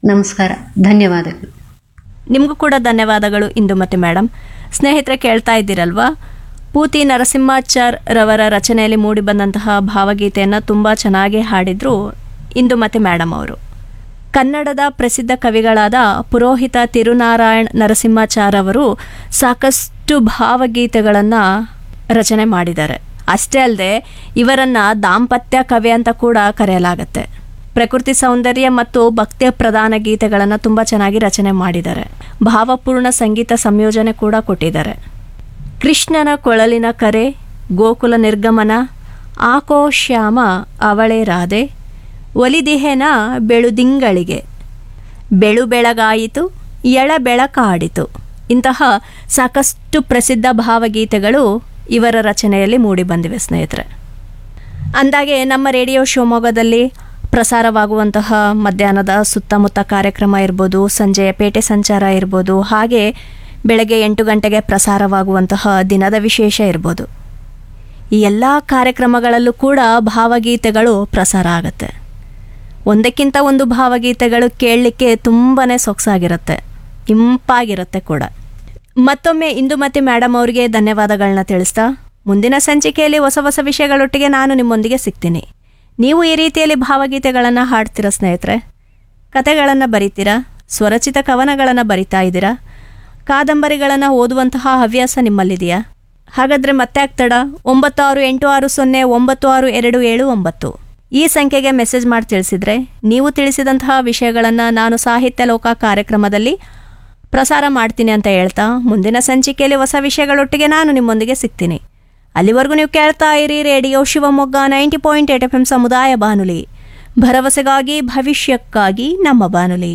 ನಮಸ್ಕಾರ ಧನ್ಯವಾದಗಳು ನಿಮಗೂ ಕೂಡ ಧನ್ಯವಾದಗಳು ಇಂದು ಮತ್ತೆ ಮೇಡಮ್ ಸ್ನೇಹಿತರೆ ಕೇಳ್ತಾ ಇದ್ದೀರಲ್ವಾ ಪೂತಿ ನರಸಿಂಹಾಚಾರ್ ರವರ ರಚನೆಯಲ್ಲಿ ಮೂಡಿಬಂದಂತಹ ಭಾವಗೀತೆಯನ್ನು ತುಂಬ ಚೆನ್ನಾಗಿ ಹಾಡಿದ್ರು ಇಂದು ಮತ್ತೆ ಮೇಡಮ್ ಅವರು ಕನ್ನಡದ ಪ್ರಸಿದ್ಧ ಕವಿಗಳಾದ ಪುರೋಹಿತ ತಿರುನಾರಾಯಣ್ ನರಸಿಂಹಾಚಾರ್ ಅವರು ಸಾಕಷ್ಟು ಭಾವಗೀತೆಗಳನ್ನು ರಚನೆ ಮಾಡಿದ್ದಾರೆ ಅಷ್ಟೇ ಅಲ್ಲದೆ ಇವರನ್ನು ದಾಂಪತ್ಯ ಕವಿ ಅಂತ ಕೂಡ ಕರೆಯಲಾಗತ್ತೆ ಪ್ರಕೃತಿ ಸೌಂದರ್ಯ ಮತ್ತು ಭಕ್ತಿಯ ಪ್ರಧಾನ ಗೀತೆಗಳನ್ನು ತುಂಬ ಚೆನ್ನಾಗಿ ರಚನೆ ಮಾಡಿದ್ದಾರೆ ಭಾವಪೂರ್ಣ ಸಂಗೀತ ಸಂಯೋಜನೆ ಕೂಡ ಕೊಟ್ಟಿದ್ದಾರೆ ಕೃಷ್ಣನ ಕೊಳಲಿನ ಕರೆ ಗೋಕುಲ ನಿರ್ಗಮನ ಆಕೋ ಶ್ಯಾಮ ಅವಳೇ ರಾಧೆ ಒಲಿದಿಹೆನ ಬೆಳುದಿಂಗಳಿಗೆ ಬೆಳು ಬೆಳಗಾಯಿತು ಎಳ ಬೆಳಕಾಡಿತು ಇಂತಹ ಸಾಕಷ್ಟು ಪ್ರಸಿದ್ಧ ಭಾವಗೀತೆಗಳು ಇವರ ರಚನೆಯಲ್ಲಿ ಮೂಡಿಬಂದಿವೆ ಸ್ನೇಹಿತರೆ ಅಂದಾಗೆ ನಮ್ಮ ರೇಡಿಯೋ ಶಿವಮೊಗ್ಗದಲ್ಲಿ ಪ್ರಸಾರವಾಗುವಂತಹ ಮಧ್ಯಾಹ್ನದ ಸುತ್ತಮುತ್ತ ಕಾರ್ಯಕ್ರಮ ಇರ್ಬೋದು ಸಂಜೆಯ ಪೇಟೆ ಸಂಚಾರ ಇರ್ಬೋದು ಹಾಗೆ ಬೆಳಗ್ಗೆ ಎಂಟು ಗಂಟೆಗೆ ಪ್ರಸಾರವಾಗುವಂತಹ ದಿನದ ವಿಶೇಷ ಇರ್ಬೋದು ಈ ಎಲ್ಲ ಕಾರ್ಯಕ್ರಮಗಳಲ್ಲೂ ಕೂಡ ಭಾವಗೀತೆಗಳು ಪ್ರಸಾರ ಆಗುತ್ತೆ ಒಂದಕ್ಕಿಂತ ಒಂದು ಭಾವಗೀತೆಗಳು ಕೇಳಲಿಕ್ಕೆ ತುಂಬಾ ಸೊಗಸಾಗಿರುತ್ತೆ ಇಂಪಾಗಿರುತ್ತೆ ಕೂಡ ಮತ್ತೊಮ್ಮೆ ಇಂದು ಮತ್ತೆ ಮೇಡಮ್ ಅವರಿಗೆ ಧನ್ಯವಾದಗಳನ್ನ ತಿಳಿಸ್ತಾ ಮುಂದಿನ ಸಂಚಿಕೆಯಲ್ಲಿ ಹೊಸ ಹೊಸ ವಿಷಯಗಳೊಟ್ಟಿಗೆ ನಾನು ನಿಮ್ಮೊಂದಿಗೆ ಸಿಗ್ತೀನಿ ನೀವು ಈ ರೀತಿಯಲ್ಲಿ ಭಾವಗೀತೆಗಳನ್ನು ಹಾಡ್ತೀರಾ ಸ್ನೇಹಿತರೆ ಕತೆಗಳನ್ನು ಬರಿತೀರಾ ಸ್ವರಚಿತ ಕವನಗಳನ್ನು ಬರಿತಾ ಇದ್ದೀರಾ ಕಾದಂಬರಿಗಳನ್ನು ಓದುವಂತಹ ಹವ್ಯಾಸ ನಿಮ್ಮಲ್ಲಿದೆಯಾ ಹಾಗಾದರೆ ಮತ್ತೆ ಆಗ್ತಡ ಒಂಬತ್ತು ಆರು ಎಂಟು ಆರು ಸೊನ್ನೆ ಒಂಬತ್ತು ಆರು ಎರಡು ಏಳು ಒಂಬತ್ತು ಈ ಸಂಖ್ಯೆಗೆ ಮೆಸೇಜ್ ಮಾಡಿ ತಿಳಿಸಿದ್ರೆ ನೀವು ತಿಳಿಸಿದಂತಹ ವಿಷಯಗಳನ್ನು ನಾನು ಸಾಹಿತ್ಯ ಲೋಕ ಕಾರ್ಯಕ್ರಮದಲ್ಲಿ ಪ್ರಸಾರ ಮಾಡ್ತೀನಿ ಅಂತ ಹೇಳ್ತಾ ಮುಂದಿನ ಸಂಚಿಕೆಯಲ್ಲಿ ಹೊಸ ವಿಷಯಗಳೊಟ್ಟಿಗೆ ನಾನು ನಿಮ್ಮೊಂದಿಗೆ ಸಿಗ್ತೀನಿ ಅಲ್ಲಿವರೆಗೂ ನೀವು ಕೇಳ್ತಾ ಇರಿ radio Shivamogga ninety point eight F M ಸಮುದಾಯ ಬಾನುಲಿ ಭರವಸೆಗಾಗಿ ಭವಿಷ್ಯಕ್ಕಾಗಿ ನಮ್ಮ ಬಾನುಲಿ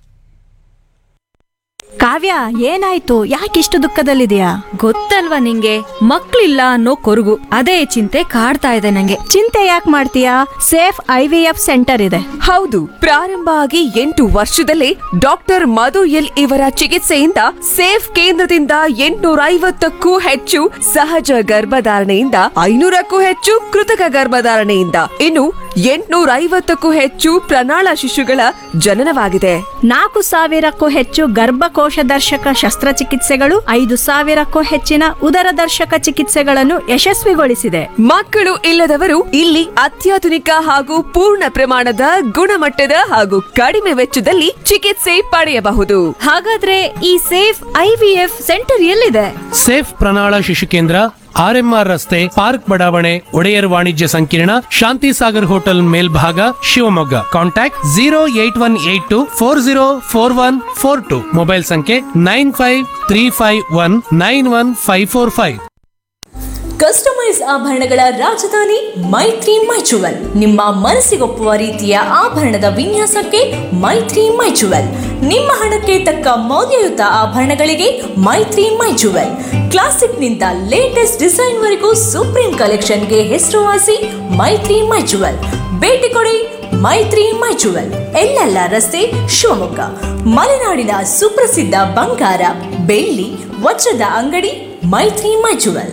ಕಾವ್ಯ ಏನಾಯ್ತು ಯಾಕಿಷ್ಟು ದುಃಖದಲ್ಲಿದೆಯಾ ಗೊತ್ತಲ್ವಾ ನಿಂಗೆ ಮಕ್ಳಿಲ್ಲ ಅನ್ನೋ ಕೊರಗು ಅದೇ ಚಿಂತೆ ಕಾಡ್ತಾ ಇದೆ ನಂಗೆ ಚಿಂತೆ ಯಾಕೆ ಮಾಡ್ತೀಯಾ Safe I V F centre ಇದೆ ಹೌದು ಪ್ರಾರಂಭ ಆಗಿ ಎಂಟು ವರ್ಷದಲ್ಲೇ ಡಾಕ್ಟರ್ ಮಧು ಎಲ್ ಇವರ ಚಿಕಿತ್ಸೆಯಿಂದ ಸೇಫ್ ಕೇಂದ್ರದಿಂದ ಎಂಟುನೂರ ಐವತ್ತಕ್ಕೂ ಹೆಚ್ಚು ಸಹಜ ಗರ್ಭಧಾರಣೆಯಿಂದ ಐನೂರಕ್ಕೂ ಹೆಚ್ಚು ಕೃತಕ ಗರ್ಭಧಾರಣೆಯಿಂದ ಇನ್ನು ಎಂಟುನೂರ ಐವತ್ತಕ್ಕೂ ಹೆಚ್ಚು ಪ್ರಣಾಳ ಶಿಶುಗಳ ಜನನವಾಗಿದೆ ನಾಲ್ಕು ಸಾವಿರಕ್ಕೂ ಹೆಚ್ಚು ಗರ್ಭಕೋಶ ದರ್ಶಕ ಶಸ್ತ್ರಚಿಕಿತ್ಸೆಗಳು ಐದು ಸಾವಿರಕ್ಕೂ ಹೆಚ್ಚಿನ ಉದರ ದರ್ಶಕ ಚಿಕಿತ್ಸೆಗಳನ್ನು ಯಶಸ್ವಿಗೊಳಿಸಿದೆ ಮಕ್ಕಳು ಇಲ್ಲದವರು ಇಲ್ಲಿ ಅತ್ಯಾಧುನಿಕ ಹಾಗೂ ಪೂರ್ಣ ಪ್ರಮಾಣದ ಗುಣಮಟ್ಟದ ಹಾಗೂ ಕಡಿಮೆ ವೆಚ್ಚದಲ್ಲಿ ಚಿಕಿತ್ಸೆ ಪಡೆಯಬಹುದು ಹಾಗಾದ್ರೆ ಈ Safe I V F centre ಎಲ್ಲಿದೆ ಸೇಫ್ ಪ್ರಣಾಳ ಶಿಶು ಕೇಂದ್ರ ಆರ್ಎಂಆರ್ ರಸ್ತೆ ಪಾರ್ಕ್ ಬಡಾವಣೆ ಒಡೆಯರ್ ವಾಣಿಜ್ಯ ಸಂಕೀರ್ಣ ಶಾಂತಿ ಸಾಗರ್ ಹೋಟೆಲ್ ಮೇಲ್ಭಾಗ Shivamogga contact zero eight one eight two four zero four one four two mobile ಸಂಖ್ಯೆ nine five three five one nine one five four five customise ಆಭರಣಗಳ ರಾಜಧಾನಿ ಮೈತ್ರಿ ಮೈಚುವಲ್ ನಿಮ್ಮ ಮನಸ್ಸಿಗೊಪ್ಪುವ ರೀತಿಯ ಆಭರಣದ ವಿನ್ಯಾಸಕ್ಕೆ ಮೈತ್ರಿ ಮೈಚುವಲ್ ನಿಮ್ಮ ಹಣಕ್ಕೆ ತಕ್ಕ ಮೌಲ್ಯಯುತ ಆಭರಣಗಳಿಗೆ ಮೈತ್ರಿ ಮೈಚುವಲ್ ಕ್ಲಾಸಿಕ್ನಿಂದ ಲೇಟೆಸ್ಟ್ ಡಿಸೈನ್ ವರೆಗೂ ಸುಪ್ರೀಂ ಕಲೆಕ್ಷನ್ಗೆ ಹೆಸರುವಾಸಿ ಮೈತ್ರಿ ಮೈಚುವಲ್ ಭೇಟಿ ಕೊಡಿ ಮೈತ್ರಿ ಮೈಚುವಲ್ ಎಲ್ಲೆಲ್ಲ ರಸ್ತೆ ಶಿವಮೊಗ್ಗ ಮಲೆನಾಡಿನ ಸುಪ್ರಸಿದ್ಧ ಬಂಗಾರ ಬೆಳ್ಳಿ ವಜ್ರದ ಅಂಗಡಿ ಮೈತ್ರಿ ಮೈಚುವಲ್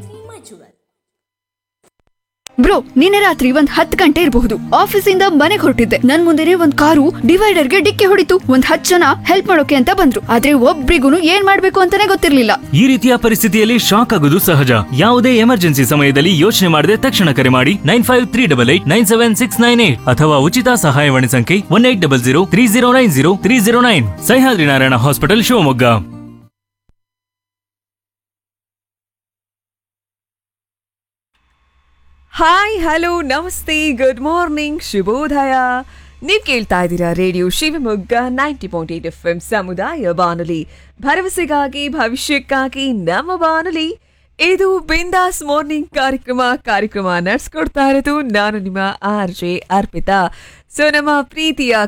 ಬ್ರೋ ನಿನ್ನೆ ರಾತ್ರಿ ಒಂದ್ ಹತ್ ಗಂಟೆ ಇರಬಹುದು ಆಫೀಸಿಂದ ಮನೆಗೆ ಹೊರಟಿದ್ದೆ ನನ್ ಮುಂದೆನೆ ಒಂದ್ ಕಾರು ಡಿವೈಡರ್ಗೆ ಡಿಕ್ಕಿ ಹೊಡಿತು ಒಂದ್ ಹತ್ ಜನ ಹೆಲ್ಪ್ ಮಾಡೋಕೆ ಅಂತ ಬಂದ್ರು ಆದ್ರೆ ಒಬ್ರಿಗೂ ಏನ್ ಮಾಡ್ಬೇಕು ಅಂತಾನೆ ಗೊತ್ತಿರ್ಲಿಲ್ಲ ಈ ರೀತಿಯ ಪರಿಸ್ಥಿತಿಯಲ್ಲಿ ಶಾಕ್ ಆಗೋದು ಸಹಜ ಯಾವುದೇ ಎಮರ್ಜೆನ್ಸಿ ಸಮಯದಲ್ಲಿ ಯೋಚನೆ ಮಾಡದೆ ತಕ್ಷಣ ಕರೆ ಮಾಡಿ nine five three double eight nine seven six nine eight ಅಥವಾ ಉಚಿತ ಸಹಾಯವಾಣಿ ಸಂಖ್ಯೆ one eight double zero three zero nine zero three zero nine Sahyadri Narayana hospital Shivamogga hi hello ನಮಸ್ತೆ ಗುಡ್ ಮಾರ್ನಿಂಗ್ ಶುಭೋದಯ ನೀವು ಕೇಳ್ತಾ ಇದ್ದೀರಾ radio Shivamogga ninety point eight F M ಸಮುದಾಯ ಬಾನುಲಿ ಭರವಸೆಗಾಗಿ ಭವಿಷ್ಯಕ್ಕಾಗಿ ನಮ್ಮ ಬಾನುಲಿ ಇದು ಬಿಂದಾಸ್ ಮಾರ್ನಿಂಗ್ ಕಾರ್ಯಕ್ರಮ ಕಾರ್ಯಕ್ರಮ ನಡೆಸ್ಕೊಡ್ತಾ ಇರೋದು ನಾನು ನಿಮ್ಮ ಆರ್ ಜೆ ಅರ್ಪಿತಾ ಸೊ ನಮ್ಮ ಪ್ರೀತಿಯ